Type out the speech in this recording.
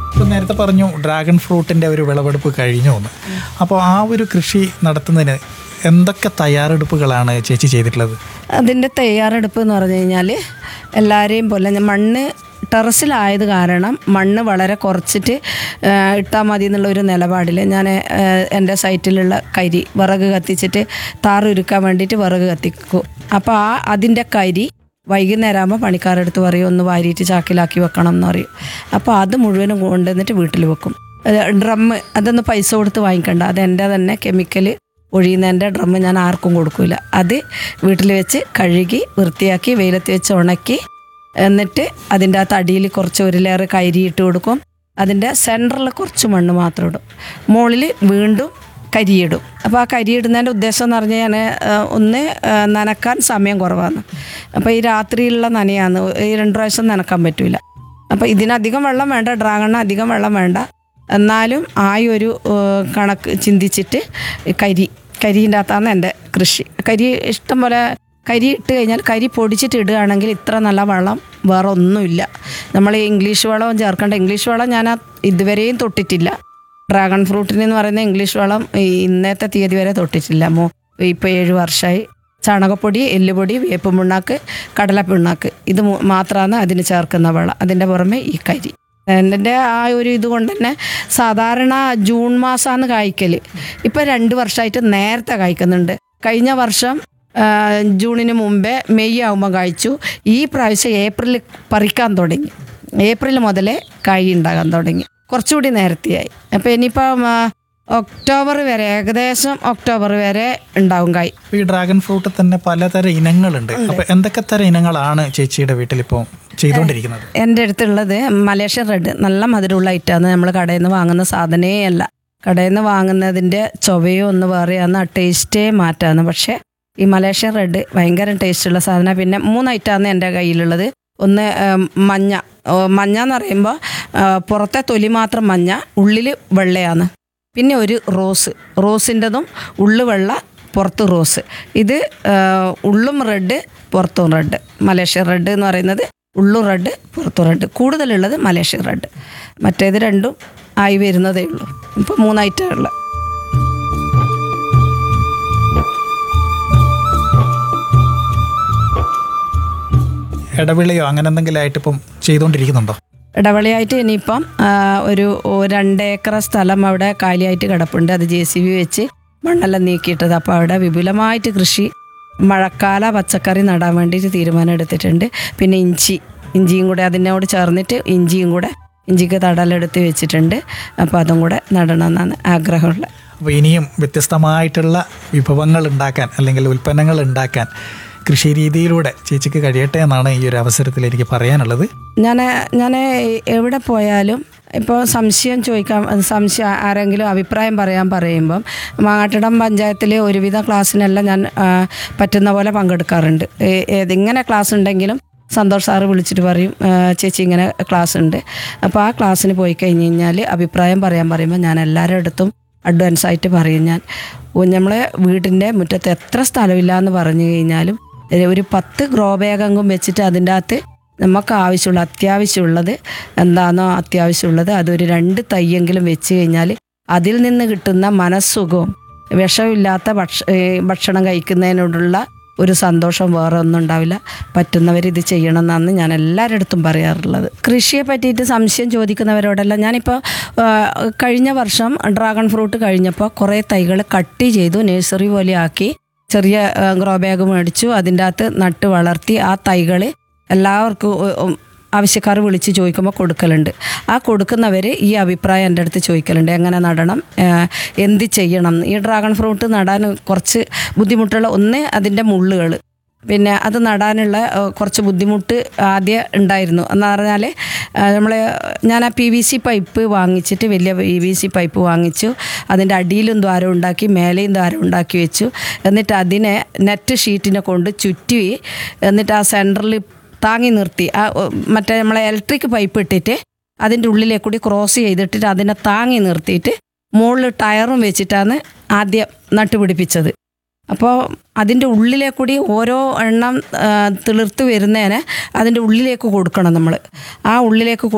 ഇപ്പം നേരത്തെ പറഞ്ഞു ഡ്രാഗൺ ഫ്രൂട്ടിൻ്റെ ഒരു വിളവെടുപ്പ് കഴിഞ്ഞു എന്ന് അപ്പോൾ ആ ഒരു കൃഷി നടത്തുന്നതിന് എന്തൊക്കെ തയ്യാറെടുപ്പുകളാണ് ചേച്ചി ചെയ്തിട്ടുള്ളത് അതിൻ്റെ തയ്യാറെടുപ്പ് എന്ന് പറഞ്ഞു കഴിഞ്ഞാൽ എല്ലാവരെയും പോലെ ഞാൻ മണ്ണ് ടെറസിലായത് കാരണം മണ്ണ് വളരെ കുറച്ചിട്ട് ഇട്ടാൽ മതി എന്നുള്ള ഒരു നിലപാടിൽ ഞാൻ എൻ്റെ സൈറ്റിലുള്ള കരി വിറക് കത്തിച്ചിട്ട് താറുരുക്കാൻ വേണ്ടിയിട്ട് വിറക് കത്തിക്കും അപ്പോൾ ആ അതിൻ്റെ കരി വൈകുന്നേരം ആകുമ്പോൾ പണിക്കാരെടുത്ത് പറയും ഒന്ന് വാരിയിട്ട് ചാക്കിലാക്കി വെക്കണം എന്ന് പറയും അപ്പോൾ അത് മുഴുവനും കൊണ്ടുവന്നിട്ട് വീട്ടിൽ വെക്കും ഡ്രമ്മ് അതൊന്ന് പൈസ കൊടുത്ത് വാങ്ങിക്കണ്ട അത് എൻ്റെ തന്നെ കെമിക്കൽ ഒഴിയുന്നതിൻ്റെ ഡ്രമ്മ് ഞാൻ ആർക്കും കൊടുക്കില്ല അത് വീട്ടിൽ വെച്ച് കഴുകി വൃത്തിയാക്കി വെയിലത്ത് വെച്ച് ഉണക്കി എന്നിട്ട് അതിൻ്റെ അകത്ത് അടിയിൽ കുറച്ച് ഒരു ലെയർ കരി ഇട്ട് കൊടുക്കും അതിൻ്റെ സെൻറ്ററിൽ കുറച്ച് മണ്ണ് മാത്രം ഇടും മുകളിൽ വീണ്ടും കരിയിടും അപ്പോൾ ആ കരിയിടുന്നതിൻ്റെ ഉദ്ദേശം എന്ന് പറഞ്ഞാൽ ഞാൻ ഒന്ന് ആ, നനക്കാൻ സമയം കുറവാണ് അപ്പോൾ ഈ രാത്രിയിലുള്ള നനയാണ് ഈ രണ്ട് പ്രാവശ്യം നനക്കാൻ പറ്റില്ല അപ്പോൾ ഇതിനധികം വെള്ളം വേണ്ട ഡ്രാഗണിന് അധികം വെള്ളം വേണ്ട എന്നാലും ആ ഒരു ഏഹ്, കണക്ക് ചിന്തിച്ചിട്ട് കരി കരിൻ്റെ അകത്താണ് എൻ്റെ കൃഷി കരി ഇഷ്ടം പോലെ കരി ഇട്ട് കഴിഞ്ഞാൽ കരി പൊടിച്ചിട്ട് ഇടുകയാണെങ്കിൽ ഇത്ര നല്ല വളം വേറെ ഒന്നുമില്ല നമ്മൾ ഇംഗ്ലീഷ് വളവും ചേർക്കേണ്ട ഇംഗ്ലീഷ് വളം ഞാൻ ആ ഇതുവരെയും തൊട്ടിട്ടില്ല ഡ്രാഗൺ ഫ്രൂട്ടിന് എന്ന് പറയുന്ന ഇംഗ്ലീഷ് വളം ഈ ഇന്നത്തെ തീയതി വരെ തൊട്ടിട്ടില്ല മോ ഇപ്പോൾ ഏഴ് വർഷമായി ചാണകപ്പൊടി എല്ലുപൊടി വേപ്പ് പിണ്ണാക്ക് കടല പിണ്ണാക്ക് ഇത് മൂ- മാത്രമാണ് അതിന് ചേർക്കുന്ന വളം അതിൻ്റെ പുറമെ ഈ കരി എൻ്റെ ആ ഒരു ഇത് കൊണ്ട് തന്നെ സാധാരണ ജൂൺ മാസമാണ് കായ്ക്കൽ ഇപ്പം രണ്ട് വർഷമായിട്ട് നേരത്തെ കായ്ക്കുന്നുണ്ട് കഴിഞ്ഞ വർഷം ആ, ജൂണിന് മുമ്പേ മെയ് ആകുമ്പോൾ കായ്ച്ചു ഈ പ്രാവശ്യം ഏപ്രിലിൽ പറിക്കാൻ തുടങ്ങി ഏപ്രിൽ മുതലേ കായ് ഉണ്ടാകാൻ തുടങ്ങി കുറച്ചുകൂടി നേരത്തെയായി അപ്പോൾ ഇനിയിപ്പം ആ, ഒക്ടോബർ വരെ ഏകദേശം ഒക്ടോബർ വരെ ഉണ്ടാവും കായ് അപ്പോൾ ഈ ഡ്രാഗൺ ഫ്രൂട്ടിൽ തന്നെ പലതരം ഇനങ്ങളുണ്ട് അപ്പോൾ എന്തൊക്കെ തരം ഇനങ്ങളാണ് ചേച്ചിയുടെ വീട്ടിലിപ്പോൾ ചെയ്തുകൊണ്ടിരിക്കുന്നത് എൻ്റെ അടുത്തുള്ളത് മലേഷ്യൻ റെഡ് നല്ല മധുരമുള്ള ഐറ്റമാണ് നമ്മൾ കടയിൽ നിന്ന് വാങ്ങുന്ന സാധനമേ അല്ല കടയിൽ നിന്ന് വാങ്ങുന്നതിൻ്റെ ചൊവയോ ഒന്ന് വേറെയാണ് ആ ടേസ്റ്റേ മാറ്റാന്ന് പക്ഷേ ഈ മലേഷ്യൻ റെഡ് ഭയങ്കര ടേസ്റ്റുള്ള സാധനം പിന്നെ മൂന്ന് ഐറ്റമാണ് എൻ്റെ കയ്യിലുള്ളത് ഒന്ന് ഏം, മഞ്ഞ ഓ, മഞ്ഞ എന്ന് പറയുമ്പോൾ ആ, പുറത്തെ തൊലി മാത്രം മഞ്ഞ ഉള്ളിൽ വെള്ളയാണ് പിന്നെ ഒരു റോസ് റോസിൻ്റെതും ഉള്ളു വെള്ള പുറത്ത് റോസ് ഇത് ആ, ഉള്ളും റെഡ് പുറത്തും റെഡ് മലേഷ്യൻ റെഡ് എന്ന് പറയുന്നത് ഉള്ളു റെഡ് പുറത്തു റെഡ് കൂടുതലുള്ളത് മലേഷ്യൻ റെഡ് മറ്റേത് രണ്ടും ആയി വരുന്നതേ ഉള്ളൂ ഇപ്പോൾ മൂന്നായിട്ടാണ് ഉള്ളത് ഇടവിളയോ അങ്ങനെ എന്തെങ്കിലും ആയിട്ട് ഇപ്പം ചെയ്തുകൊണ്ടിരിക്കുന്നുണ്ടോ ഇടവളിയായിട്ട് ഇനിയിപ്പം ആ, ഒരു ഓ, രണ്ട് ഏക്കർ സ്ഥലം അവിടെ കാലിയായിട്ട് കിടപ്പുണ്ട് അത് ജെ സി ബി വെച്ച് മണ്ണെല്ലാം നീക്കിയിട്ടത് അപ്പോൾ അവിടെ വിപുലമായിട്ട് കൃഷി മഴക്കാല പച്ചക്കറി നടാൻ വേണ്ടിയിട്ട് തീരുമാനം എടുത്തിട്ടുണ്ട് പിന്നെ ഇഞ്ചി ഇഞ്ചിയും കൂടെ അതിനോട് ചേർന്നിട്ട് ഇഞ്ചിയും കൂടെ ഇഞ്ചിക്ക് തടലെടുത്ത് വെച്ചിട്ടുണ്ട് അപ്പോൾ അതും കൂടെ നടണമെന്നാണ് ആഗ്രഹമുള്ളത് അപ്പോൾ ഇനിയും വ്യത്യസ്തമായിട്ടുള്ള വിഭവങ്ങൾ ഉണ്ടാക്കാൻ അല്ലെങ്കിൽ ഉൽപ്പന്നങ്ങൾ ഉണ്ടാക്കാൻ കൃഷി രീതിയിലൂടെ ചേച്ചിക്ക് കഴിയട്ടെ എന്നാണ് ഈ ഒരു അവസരത്തിൽ എനിക്ക് പറയാനുള്ളത് ഞാൻ ഞാൻ എവിടെ പോയാലും ഇപ്പോൾ സംശയം ചോദിക്കാൻ സംശയം ആരെങ്കിലും അഭിപ്രായം പറയാൻ പറയുമ്പം മാങ്ങാട്ടിടം പഞ്ചായത്തിലെ ഒരുവിധ ക്ലാസ്സിനെല്ലാം ഞാൻ ആ, പറ്റുന്ന പോലെ പങ്കെടുക്കാറുണ്ട് ഏ- ഏതിങ്ങനെ ക്ലാസ് ഉണ്ടെങ്കിലും സന്തോഷ് സാറ് വിളിച്ചിട്ട് പറയും ആ, ചേച്ചി ഇങ്ങനെ ക്ലാസ് ഉണ്ട് അപ്പോൾ ആ ക്ലാസ്സിന് പോയി കഴിഞ്ഞ് കഴിഞ്ഞാൽ അഭിപ്രായം പറയാൻ പറയുമ്പോൾ ഞാൻ എല്ലാവരുടെ അടുത്തും അഡ്വാൻസ് ആയിട്ട് പറയും ഞാൻ ഓ, നമ്മളെ വീടിൻ്റെ മുറ്റത്ത് എത്ര സ്ഥലമില്ല എന്ന് പറഞ്ഞു കഴിഞ്ഞാലും ഒരു പത്ത് ഗ്രോ ബാഗെങ്കും വെച്ചിട്ട് അതിൻ്റെ അകത്ത് നമുക്ക് ആവശ്യമുള്ള അത്യാവശ്യമുള്ളത് എന്താണോ അത്യാവശ്യമുള്ളത് അതൊരു രണ്ട് തയ്യെങ്കിലും വെച്ച് കഴിഞ്ഞാൽ അതിൽ നിന്ന് കിട്ടുന്ന മനസ്സുഖവും വിഷമില്ലാത്ത ഭക്ഷ ഏ, ഭക്ഷണം കഴിക്കുന്നതിനോടുള്ള ഒരു സന്തോഷം വേറെ ഒന്നും ഉണ്ടാവില്ല പറ്റുന്നവർ ഇത് ചെയ്യണം എന്നാണ് ഞാൻ എല്ലാവരുടെ അടുത്തും പറയാറുള്ളത് കൃഷിയെ പറ്റിയിട്ട് സംശയം ചോദിക്കുന്നവരോടെല്ലാം ഞാനിപ്പോൾ ആ, കഴിഞ്ഞ വർഷം ഡ്രാഗൺ ഫ്രൂട്ട് കഴിഞ്ഞപ്പോൾ കുറേ തൈകൾ കട്ട് ചെയ്തു നഴ്സറി പോലെ ആക്കി ചെറിയ ഗ്രോ ബാഗ് മേടിച്ചു അതിൻ്റെ അകത്ത് നട്ട് വളർത്തി ആ തൈകൾ എല്ലാവർക്കും ഉ- ഉം ആവശ്യക്കാർ വിളിച്ച് ചോദിക്കുമ്പോൾ കൊടുക്കലുണ്ട് ആ കൊടുക്കുന്നവർ ഈ അഭിപ്രായം എൻ്റെ അടുത്ത് ചോദിക്കലുണ്ട് എങ്ങനെ നടണം ഏഹ് എന്ത് ചെയ്യണം ഈ ഡ്രാഗൺ ഫ്രൂട്ട് നടാൻ കുറച്ച് ബുദ്ധിമുട്ടുള്ള ഒന്ന് അതിൻ്റെ മുള്ളുകൾ പിന്നെ അത് നടാനുള്ള ഏഹ്, കുറച്ച് ബുദ്ധിമുട്ട് ആദ്യം ഉണ്ടായിരുന്നു എന്ന് പറഞ്ഞാൽ നമ്മൾ ഞാൻ ആ പി വി സി പൈപ്പ് വാങ്ങിച്ചിട്ട് വലിയ പി വി സി പൈപ്പ് വാങ്ങിച്ചു അതിൻ്റെ അടിയിലും ദ്വാരം ഉണ്ടാക്കി മേലെയും ദ്വാരം ഉണ്ടാക്കി വെച്ചു എന്നിട്ട് അതിനെ നെറ്റ് ഷീറ്റിനെ കൊണ്ട് ചുറ്റി എന്നിട്ട് ആ സെൻറ്ററിൽ താങ്ങി നിർത്തി ആ ഒ, മറ്റേ നമ്മളെ ഇലക്ട്രിക് പൈപ്പ് ഇട്ടിട്ട് അതിൻ്റെ ഉള്ളിലേക്ക് കൂടി ക്രോസ് ചെയ്തിട്ടിട്ട് അതിനെ താങ്ങി നിർത്തിയിട്ട് മുകളിൽ ടയറും വെച്ചിട്ടാണ് ആദ്യം നട്ടുപിടിപ്പിച്ചത് അപ്പോൾ അതിൻ്റെ ഉള്ളിലേക്ക് കൂടി ഓരോ എണ്ണം ആ, തിളിർത്ത് വരുന്നതിന് അതിൻ്റെ ഉള്ളിലേക്ക് കൊടുക്കണം നമ്മൾ ആ ഉള്ളിലേക്ക്